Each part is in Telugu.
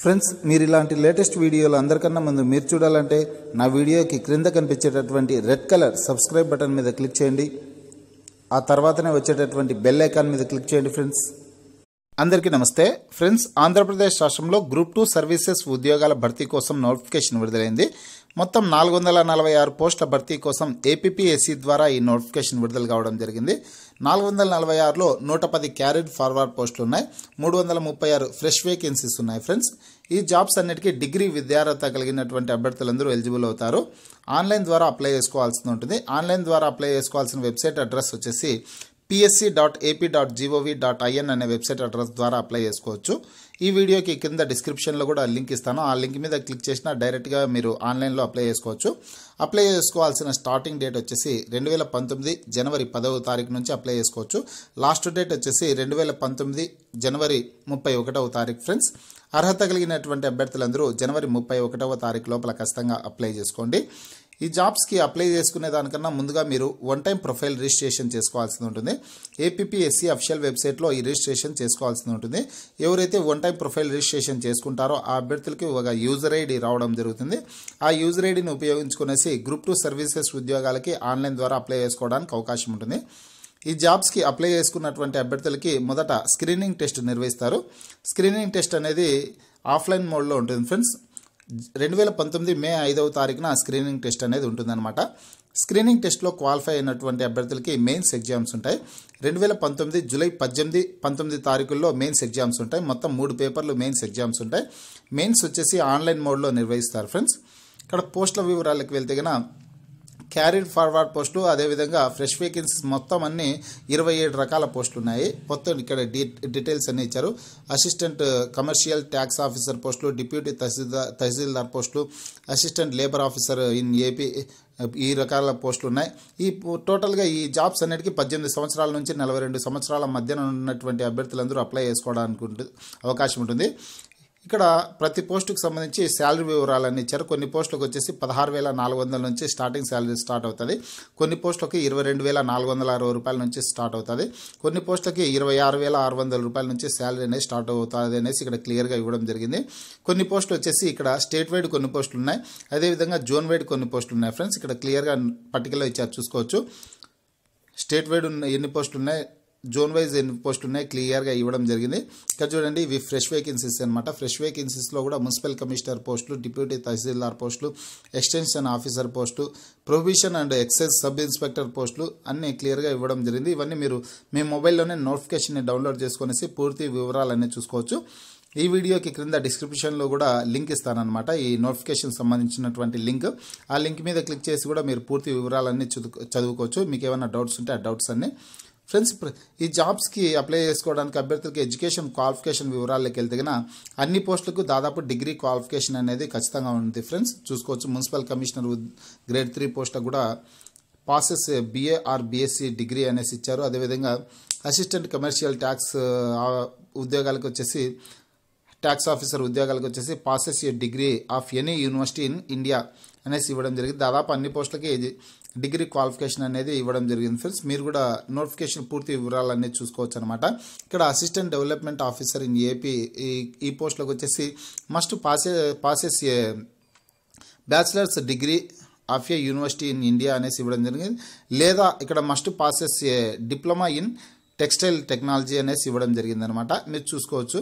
ఫ్రెండ్స్ మీరు ఇలాంటి లేటెస్ట్ వీడియోలు అందరికన్నా ముందు మీరు చూడాలంటే నా వీడియోకి క్రింద కనిపించేటటువంటి రెడ్ కలర్ సబ్స్క్రైబ్ బటన్ మీద క్లిక్ చేయండి ఆ తర్వాతనే వచ్చేటటువంటి బెల్ ఐకాన్ మీద క్లిక్ చేయండి ఫ్రెండ్స్ అందరికీ నమస్తే ఫ్రెండ్స్ ఆంధ్రప్రదేశ్ రాష్ట్రంలో గ్రూప్ టూ సర్వీసెస్ ఉద్యోగాల భర్తీ కోసం నోటిఫికేషన్ విడుదలైంది మొత్తం నాలుగు వందల నలభై ఆరు పోస్టుల భర్తీ కోసం ఏపీపీఎస్సీ ద్వారా ఈ నోటిఫికేషన్ విడుదల కావడం జరిగింది నాలుగు వందల నలభై ఆరులో నూట పది క్యారీడ్ ఫార్వర్డ్ పోస్టులు ఉన్నాయి మూడు వందల ముప్పై ఆరు ఫ్రెష్ వేకెన్సీస్ ఉన్నాయి ఫ్రెండ్స్ ఈ జాబ్స్ అన్నిటికీ డిగ్రీ విద్యార్హత కలిగినటువంటి అభ్యర్థులందరూ ఎలిజిబుల్ అవుతారు ఆన్లైన్ ద్వారా అప్లై చేసుకోవాల్సి ఉంటుంది ఆన్లైన్ ద్వారా అప్లై చేసుకోవాల్సిన వెబ్సైట్ అడ్రస్ వచ్చేసి PSC dot AP dot GOV dot IN అనే వెబ్సైట్ అడ్రస్ ద్వారా అప్లై చేసుకోవచ్చు ఈ వీడియోకి కింద డిస్క్రిప్షన్లో కూడా లింక్ ఇస్తాను ఆ లింక్ మీద క్లిక్ చేసినా డైరెక్ట్గా మీరు ఆన్లైన్లో అప్లై చేసుకోవచ్చు అప్లై చేసుకోవాల్సిన స్టార్టింగ్ డేట్ వచ్చేసి రెండు వేల పంతొమ్మిది జనవరి పదవ తారీఖు నుంచి అప్లై చేసుకోవచ్చు లాస్ట్ డేట్ వచ్చేసి రెండు వేల పంతొమ్మిది జనవరి ముప్పై ఒకటవ తారీఖు ఫ్రెండ్స్ అర్హత కలిగినటువంటి అభ్యర్థులందరూ జనవరి ముప్పై ఒకటవ తారీఖు లోపల ఖచ్చితంగా అప్లై చేసుకోండి ఈ జాబ్స్కి అప్లై చేసుకునే దానికన్నా ముందుగా మీరు వన్ టైం ప్రొఫైల్ రిజిస్ట్రేషన్ చేసుకోవాల్సి ఉంటుంది ఏపీఎస్సి అఫిషియల్ వెబ్సైట్లో ఈ రిజిస్ట్రేషన్ చేసుకోవాల్సి ఉంటుంది ఎవరైతే వన్ టైం ప్రొఫైల్ రిజిస్ట్రేషన్ చేసుకుంటారో ఆ అభ్యర్థులకి ఒక యూజర్ ఐడి రావడం జరుగుతుంది ఆ యూజర్ ఐడిని ఉపయోగించుకునేసి గ్రూప్ టూ సర్వీసెస్ ఉద్యోగాలకి ఆన్లైన్ ద్వారా అప్లై చేసుకోవడానికి అవకాశం ఉంటుంది ఈ జాబ్స్కి అప్లై చేసుకున్నటువంటి అభ్యర్థులకి మొదట స్క్రీనింగ్ టెస్ట్ నిర్వహిస్తారు స్క్రీనింగ్ టెస్ట్ అనేది ఆఫ్లైన్ మోడ్లో ఉంటుంది ఫ్రెండ్స్ రెండు వేల పంతొమ్మిది మే ఐదవ తారీఖున స్క్రీనింగ్ టెస్ట్ అనేది ఉంటుందన్నమాట స్క్రీనింగ్ టెస్ట్లో క్వాలిఫై అయినటువంటి అభ్యర్థులకి మెయిన్స్ ఎగ్జామ్స్ ఉంటాయి రెండు వేల పంతొమ్మిది జూలై పద్దెనిమిది పంతొమ్మిది తారీఖుల్లో మెయిన్స్ ఎగ్జామ్స్ ఉంటాయి మొత్తం మూడు పేపర్లు మెయిన్స్ ఎగ్జామ్స్ ఉంటాయి మెయిన్స్ వచ్చేసి ఆన్లైన్ మోడ్లో నిర్వహిస్తారు ఫ్రెండ్స్ ఇక్కడ పోస్టుల వివరాలకు వెళ్తే కనుక క్యారీడ్ ఫార్వర్డ్ పోస్టులు అదేవిధంగా ఫ్రెష్ వేకెన్సీస్ మొత్తం అన్ని ఇరవై ఏడు రకాల పోస్టులు ఉన్నాయి మొత్తం ఇక్కడ డీ డీటెయిల్స్ అన్ని ఇచ్చారు అసిస్టెంట్ కమర్షియల్ ట్యాక్స్ ఆఫీసర్ పోస్టులు డిప్యూటీ తహసీల్దార్ తహసీల్దార్ పోస్టులు assistant labour officer in AP ఈ రకాల పోస్టులు ఉన్నాయి ఈ టోటల్గా ఈ జాబ్స్ అన్నిటికీ పద్దెనిమిది సంవత్సరాల నుంచి నలభై రెండు సంవత్సరాల మధ్యన ఉన్నటువంటి అభ్యర్థులందరూ అప్లై చేసుకోవడానికి ఉంటుంది అవకాశం ఉంటుంది ఇక్కడ ప్రతి పోస్టుకు సంబంధించి శాలరీ వివరాలన్నీ ఇచ్చారు కొన్ని పోస్టులకు వచ్చేసి పదహారు వేల నాలుగు వందల నుంచి స్టార్టింగ్ శాలరీ స్టార్ట్ అవుతుంది కొన్ని పోస్టులకి ఇరవై రెండు వేల నాలుగు వందల అరవై రూపాయల నుంచి స్టార్ట్ అవుతుంది కొన్ని పోస్టులకి ఇరవై ఆరు వేల ఆరు వందల రూపాయల నుంచి శాలరీ అనేది స్టార్ట్ అవుతుంది అనేసి ఇక్కడ క్లియర్గా ఇవ్వడం జరిగింది కొన్ని పోస్టులు వచ్చేసి ఇక్కడ స్టేట్ వైడ్ కొన్ని పోస్టులు ఉన్నాయి అదేవిధంగా జోన్ వైడ్ కొన్ని పోస్టులు ఉన్నాయి ఫ్రెండ్స్ ఇక్కడ క్లియర్గా పర్టికులర్ ఇచ్చారు చూసుకోవచ్చు స్టేట్ వైడ్ ఉన్న ఎన్ని పోస్టులు ఉన్నాయి జోన్ వైజ్ ఎన్ని పోస్టులు ఉన్నాయి క్లియర్గా ఇవ్వడం జరిగింది ఇక్కడ చూడండి ఇవి ఫ్రెష్ వేకెన్సీస్ అనమాట ఫ్రెష్ వేకెన్సీస్లో కూడా మున్సిపల్ కమిషనర్ పోస్టులు డిప్యూటీ తహసీల్దార్ పోస్టులు extension officer post provision and excise sub inspector పోస్టులు అన్నీ క్లియర్గా ఇవ్వడం జరిగింది ఇవన్నీ మీరు మీ మొబైల్లోనే నోటిఫికేషన్ని డౌన్లోడ్ చేసుకొనేసి పూర్తి వివరాలన్నీ చూసుకోవచ్చు ఈ వీడియోకి క్రింద డిస్క్రిప్షన్లో కూడా లింక్ ఇస్తానన్నమాట ఈ నోటిఫికేషన్ సంబంధించినటువంటి లింక్ ఆ లింక్ మీద క్లిక్ చేసి కూడా మీరు పూర్తి వివరాలన్నీ చదువు చదువుకోవచ్చు మీకు ఏమైనా డౌట్స్ ఉంటే ఆ డౌట్స్ అన్నీ ఫ్రెండ్స్ ఈ జాబ్స్కి అప్లై చేసుకోవడానికి అభ్యర్థులకి ఎడ్యుకేషన్ క్వాలిఫికేషన్ వివరాల్లోకి వెళ్తే కన్నా అన్ని పోస్టులకు దాదాపు డిగ్రీ క్వాలిఫికేషన్ అనేది ఖచ్చితంగా ఉంది ఫ్రెండ్స్ చూసుకోవచ్చు మున్సిపల్ కమిషనర్ గ్రేడ్ త్రీ పోస్టులకు కూడా passes BA or BSc degree అనేసి ఇచ్చారు అదేవిధంగా అసిస్టెంట్ కమర్షియల్ ట్యాక్స్ ఉద్యోగాలకు వచ్చేసి ట్యాక్స్ ఆఫీసర్ ఉద్యోగాలకు వచ్చేసి passes a degree of any university in India అనేసి ఇవ్వడం జరిగింది దాదాపు అన్ని పోస్టులకి ఇది డిగ్రీ క్వాలిఫికేషన్ అనేది ఇవ్వడం జరిగింది ఫ్రెండ్స్ మీరు కూడా నోటిఫికేషన్ పూర్తి వివరాలన్నీ చూసుకోవచ్చు అనమాట ఇక్కడ assistant development officer in AP ఈ ఈ పోస్టులకు వచ్చేసి మస్ట్ పాసే passes a bachelor's degree of a university in India అనేసి ఇవ్వడం జరిగింది లేదా ఇక్కడ must passes a diploma in textile technology అనేసి ఇవ్వడం జరిగింది అనమాట మీరు చూసుకోవచ్చు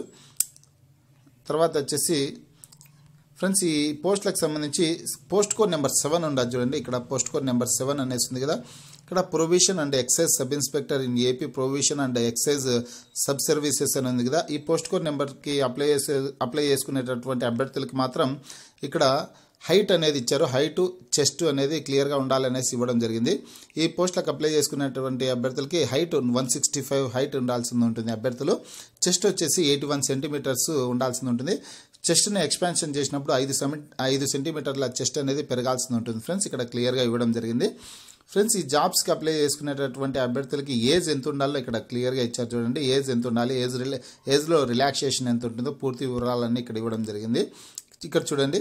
తర్వాత వచ్చేసి ఫ్రెండ్స్ ఈ పోస్టులకు సంబంధించి పోస్ట్ కోడ్ నెంబర్ సెవెన్ ఉండదు చూడండి ఇక్కడ పోస్ట్ కోడ్ నెంబర్ సెవెన్ అనేసి ఉంది కదా ఇక్కడ provision and excise sub inspector in AP provision and excise sub services అని ఉంది కదా ఈ పోస్ట్ కోడ్ నెంబర్కి అప్లై చేసే అప్లై చేసుకునేటటువంటి అభ్యర్థులకి మాత్రం ఇక్కడ హైట్ అనేది ఇచ్చారు హైట్ చెస్ట్ అనేది క్లియర్గా ఉండాలనేసి ఇవ్వడం జరిగింది ఈ పోస్టులకు అప్లై చేసుకునేటువంటి అభ్యర్థులకి height one sixty five height ఉండాల్సింది ఉంటుంది అభ్యర్థులు చెస్ట్ వచ్చేసి ఎయిటీ వన్ సెంటీమీటర్స్ ఉండాల్సింది ఉంటుంది చెస్ట్ని ఎక్స్పాన్షన్ చేసినప్పుడు ఐదు సెమి ఐదు సెంటీమీటర్ల చెస్ట్ అనేది పెరగాల్సి ఉంటుంది ఫ్రెండ్స్ ఇక్కడ క్లియర్గా ఇవ్వడం జరిగింది ఫ్రెండ్స్ ఈ జాబ్స్కి అప్లై చేసుకునేటటువంటి అభ్యర్థులకి ఏజ్ ఎంత ఉండాలో ఇక్కడ క్లియర్గా ఇచ్చారు చూడండి ఏజ్ ఎంత ఉండాలి ఏజ్ రిలే ఏజ్లో రిలాక్సేషన్ ఎంత ఉంటుందో పూర్తి వివరాలన్నీ ఇక్కడ ఇవ్వడం జరిగింది ఇక్కడ చూడండి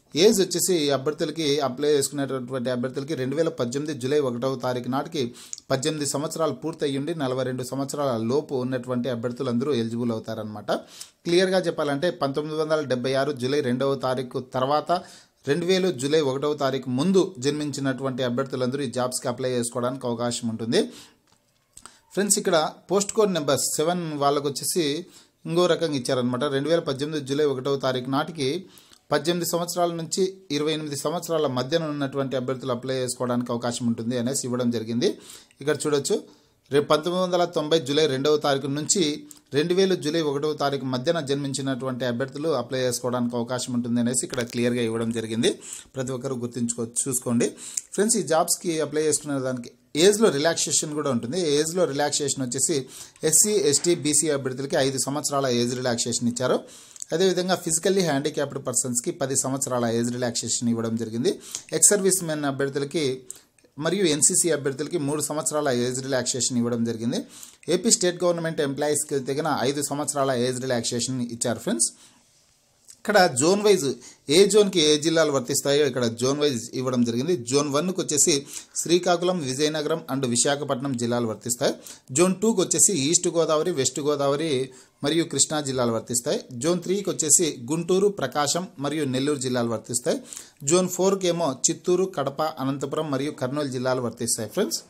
ఏజ్ వచ్చేసి ఈ అభ్యర్థులకి అప్లై చేసుకునేటటువంటి అభ్యర్థులకి రెండు వేల పద్దెనిమిది జూలై ఒకటవ తారీఖు నాటికి పద్దెనిమిది సంవత్సరాలు పూర్తయ్యుండి నలభై రెండు సంవత్సరాల లోపు ఉన్నటువంటి అభ్యర్థులందరూ ఎలిజిబుల్ అవుతారనమాట క్లియర్గా చెప్పాలంటే పంతొమ్మిది వందల డెబ్బై ఆరు జూలై రెండవ తారీఖు తర్వాత రెండు వేలు జూలై ఒకటవ తారీఖు ముందు జన్మించినటువంటి అభ్యర్థులందరూ ఈ జాబ్స్కి అప్లై చేసుకోవడానికి అవకాశం ఉంటుంది ఫ్రెండ్స్ ఇక్కడ పోస్ట్ కోడ్ నెంబర్ సెవెన్ వాళ్ళకు వచ్చేసి ఇంకో రకంగా ఇచ్చారనమాట రెండు వేల పద్దెనిమిది జూలై ఒకటవ తారీఖు నాటికి పద్దెనిమిది సంవత్సరాల నుంచి ఇరవై ఎనిమిది సంవత్సరాల మధ్యన ఉన్నటువంటి అభ్యర్థులు అప్లై చేసుకోవడానికి అవకాశం ఉంటుంది అనేసి ఇవ్వడం జరిగింది ఇక్కడ చూడొచ్చు రేపు పంతొమ్మిది వందల తొంభై జూలై రెండవ తారీఖు నుంచి రెండు వేలు జూలై ఒకటవ తారీఖు మధ్యన జన్మించినటువంటి అభ్యర్థులు అప్లై చేసుకోవడానికి అవకాశం ఉంటుంది అనేసి ఇక్కడ క్లియర్గా ఇవ్వడం జరిగింది ప్రతి ఒక్కరు గుర్తుంచుకో చూసుకోండి ఫ్రెండ్స్ ఈ జాబ్స్కి అప్లై చేసుకునే దానికి ఏజ్లో రిలాక్సేషన్ కూడా ఉంటుంది ఏజ్లో రిలాక్సేషన్ వచ్చేసి ఎస్సీ ఎస్టీ బీసీ అభ్యర్థులకి ఐదు సంవత్సరాల ఏజ్ రిలాక్సేషన్ ఇచ్చారు అదేవిధంగా ఫిజికల్లీ హ్యాండిక్యాప్డ్ పర్సన్స్కి పది సంవత్సరాల ఏజ్ రిలాక్సేషన్ ఇవ్వడం జరిగింది ఎక్స్ సర్వీస్ మెన్ అభ్యర్థులకి మరియు ఎన్సీసీ అభ్యర్థులకి మూడు సంవత్సరాల ఏజ్ రిలాక్సేషన్ ఇవ్వడం జరిగింది ఏపీ స్టేట్ గవర్నమెంట్ ఎంప్లాయీస్కి తగిన ఐదు సంవత్సరాల ఏజ్ రిలాక్సేషన్ ఇచ్చారు ఫ్రెండ్స్ ఇక్కడ జోన్ వైజ్ ఏ జోన్కి ఏ జిల్లాలు వర్తిస్తాయో ఇక్కడ జోన్ వైజ్ ఇవ్వడం జరిగింది జోన్ వన్కి వచ్చేసి శ్రీకాకుళం విజయనగరం అండ్ విశాఖపట్నం జిల్లాలు వర్తిస్తాయి జోన్ టూకి వచ్చేసి ఈస్ట్ గోదావరి వెస్ట్ గోదావరి మరియు కృష్ణా జిల్లాలు వర్తిస్తాయి జోన్ త్రీకి వచ్చేసి గుంటూరు ప్రకాశం మరియు నెల్లూరు జిల్లాలు వర్తిస్తాయి జోన్ ఫోర్కి ఏమో చిత్తూరు కడప అనంతపురం మరియు కర్నూలు జిల్లాలు వర్తిస్తాయి ఫ్రెండ్స్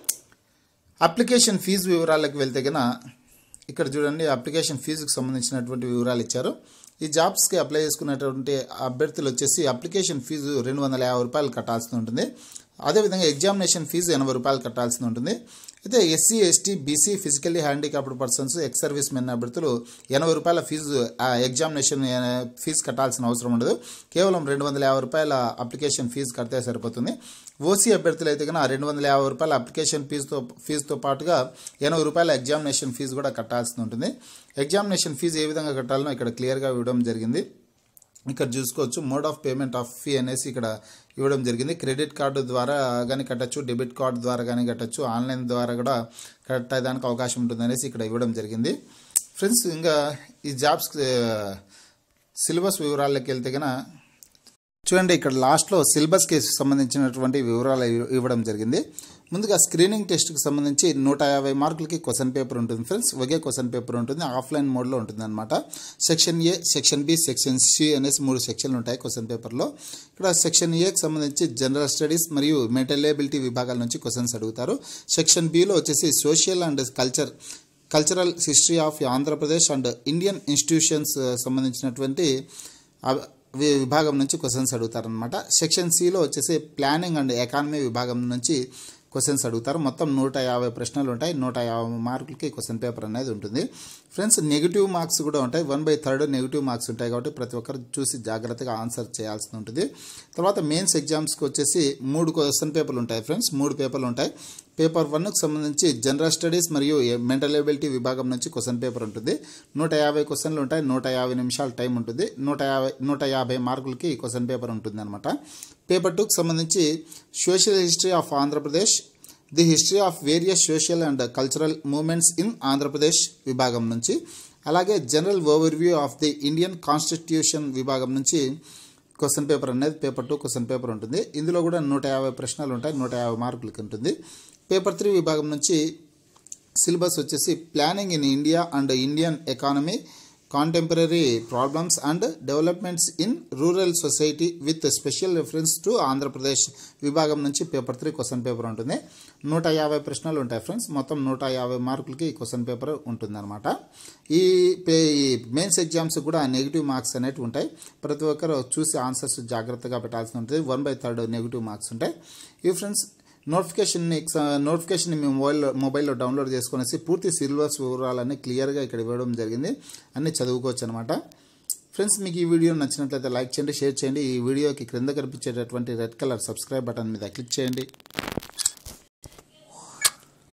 అప్లికేషన్ ఫీజు వివరాలకు వెళ్తే గన ఇక్కడ చూడండి అప్లికేషన్ ఫీజుకు సంబంధించినటువంటి వివరాలు ఇచ్చారు ఈ జాబ్స్కి అప్లై చేసుకునేటువంటి అభ్యర్థులు వచ్చేసి అప్లికేషన్ ఫీజు రెండు వందల యాభై రూపాయలు కట్టాల్సి ఉంటుంది అదేవిధంగా ఎగ్జామినేషన్ ఫీజు ఎనభై రూపాయలు కట్టాల్సి ఉంటుంది అయితే SC ST BC physically handicapped persons ex servicemen అభ్యర్థులు ఎనభై రూపాయల ఫీజు ఆ ఎగ్జామినేషన్ ఆ, ఫీజు కట్టాల్సిన అవసరం ఉండదు కేవలం రెండు వందల యాభై రూపాయల అప్లికేషన్ ఫీజు కడితే సరిపోతుంది ఓసీ అభ్యర్థులు అయితే కనుక రెండు వందల యాభై రూపాయల అప్లికేషన్ ఫీజుతో ఫీజుతో పాటుగా ఎనభై రూపాయల ఎగ్జామినేషన్ ఫీజు కూడా కట్టాల్సి ఉంటుంది ఎగ్జామినేషన్ ఫీజు ఏ విధంగా కట్టాలనో ఇక్కడ క్లియర్గా ఇవ్వడం జరిగింది ఇక్కడ చూసుకోవచ్చు mode of payment of fee అనేసి ఇక్కడ ఇవ్వడం జరిగింది క్రెడిట్ కార్డు ద్వారా కానీ కట్టచ్చు డెబిట్ కార్డు ద్వారా కానీ కట్టచ్చు ఆన్లైన్ ద్వారా కూడా కట్టడానికి అవకాశం ఉంటుంది అనేసి ఇక్కడ ఇవ్వడం జరిగింది ఫ్రెండ్స్ ఇంకా ఈ జాబ్స్ సిలబస్ వివరాల్లోకి వెళ్తే కనుక చూడండి ఇక్కడ లాస్ట్లో సిలబస్కి సంబంధించినటువంటి వివరాలు ఇవ్- ఇవ్వడం జరిగింది ముందుగా స్క్రీనింగ్ టెస్ట్కి సంబంధించి నూట యాభై మార్కులకి క్వశ్చన్ పేపర్ ఉంటుంది ఫ్రెండ్స్ ఒకే క్వశ్చన్ పేపర్ ఉంటుంది ఆఫ్లైన్ మోడ్లో ఉంటుంది అనమాట section A section B section C అనేసి మూడు సెక్షన్లు ఉంటాయి క్వశ్చన్ పేపర్లో ఇక్కడ సెక్షన్ ఏకి సంబంధించి జనరల్ స్టడీస్ మరియు మెంటల్ ఎబిలిటీ విభాగాల నుంచి క్వశ్చన్స్ అడుగుతారు సెక్షన్ బిలో వచ్చేసి social and culture cultural history of Andhra Pradesh and Indian institutions సంబంధించినటువంటి అవ- వి- విభాగం నుంచి క్వశ్చన్స్ అడుగుతారనమాట సెక్షన్ సిలో వచ్చేసి ప్లానింగ్ అండ్ ఎకానమీ విభాగం నుంచి క్వశ్చన్స్ అడుగుతారు మొత్తం నూట యాభై ప్రశ్నలు ఉంటాయి నూట యాభై మార్కులకి క్వశ్చన్ పేపర్ అనేది ఉంటుంది ఫ్రెండ్స్ నెగిటివ్ మార్క్స్ కూడా ఉంటాయి one by third negative marks ఉంటాయి కాబట్టి ప్రతి ఒక్కరు చూసి జాగ్రత్తగా ఆన్సర్ చేయాల్సి ఉంటుంది తర్వాత మెయిన్స్ ఎగ్జామ్స్కి వచ్చేసి మూడు క్వశ్చన్ పేపర్లు ఉంటాయి ఫ్రెండ్స్ మూడు పేపర్లు ఉంటాయి పేపర్ వన్కి సంబంధించి జనరల్ స్టడీస్ మరియు మెంటల్ ఎబిలిటీ విభాగం నుంచి క్వశ్చన్ పేపర్ ఉంటుంది నూట యాభై క్వశ్చన్లు ఉంటాయి నూట యాభై నిమిషాల టైం ఉంటుంది నూట యాభై నూట యాభై మార్కులకి క్వశ్చన్ పేపర్ ఉంటుంది అనమాట పేపర్ టూకి సంబంధించి social history of Andhra Pradesh the history of various social and cultural movements in Andhra Pradesh విభాగం నుంచి అలాగే general overview of the Indian constitution విభాగం నుంచి క్వశ్చన్ పేపర్ అనేది పేపర్ టూ క్వశ్చన్ పేపర్ ఉంటుంది ఇందులో కూడా నూట యాభై ప్రశ్నలు ఉంటాయి నూట యాభై మార్కులకి ఉంటుంది పేపర్ త్రీ విభాగం నుంచి సిలబస్ వచ్చేసి planning in India and Indian economy contemporary problems and developments in rural society with special reference to Andhra Pradesh విభాగం నుంచి పేపర్ త్రీ క్వశ్చన్ పేపర్ ఉంటుంది నూట యాభై ప్రశ్నలు ఉంటాయి ఫ్రెండ్స్ మొత్తం నూట యాభై మార్కులకి ఈ క్వశ్చన్ పేపర్ ఉంటుందన్నమాట ఈ పే ఈ మెయిన్స్ ఎగ్జామ్స్ కూడా నెగిటివ్ మార్క్స్ అనేవి ఉంటాయి ప్రతి ఒక్కరు చూసి ఆన్సర్స్ జాగ్రత్తగా పెట్టాల్సి ఉంటుంది one by third negative marks ఉంటాయి ఈ ఫ్రెండ్స్ నోటిఫికేషన్ని నోటిఫికేషన్ మీ మొబైల్లో మొబైల్లో డౌన్లోడ్ చేసుకునేసి పూర్తి సిలబస్ వివరాలన్నీ క్లియర్గా ఇక్కడ ఇవ్వడం జరిగింది అన్నీ చదువుకోవచ్చు అనమాట ఫ్రెండ్స్ మీకు ఈ వీడియో నచ్చినట్లయితే లైక్ చేయండి షేర్ చేయండి ఈ వీడియోకి క్రింద కనిపించేటటువంటి రెడ్ కలర్ సబ్స్క్రైబ్ బటన్ మీద క్లిక్ చేయండి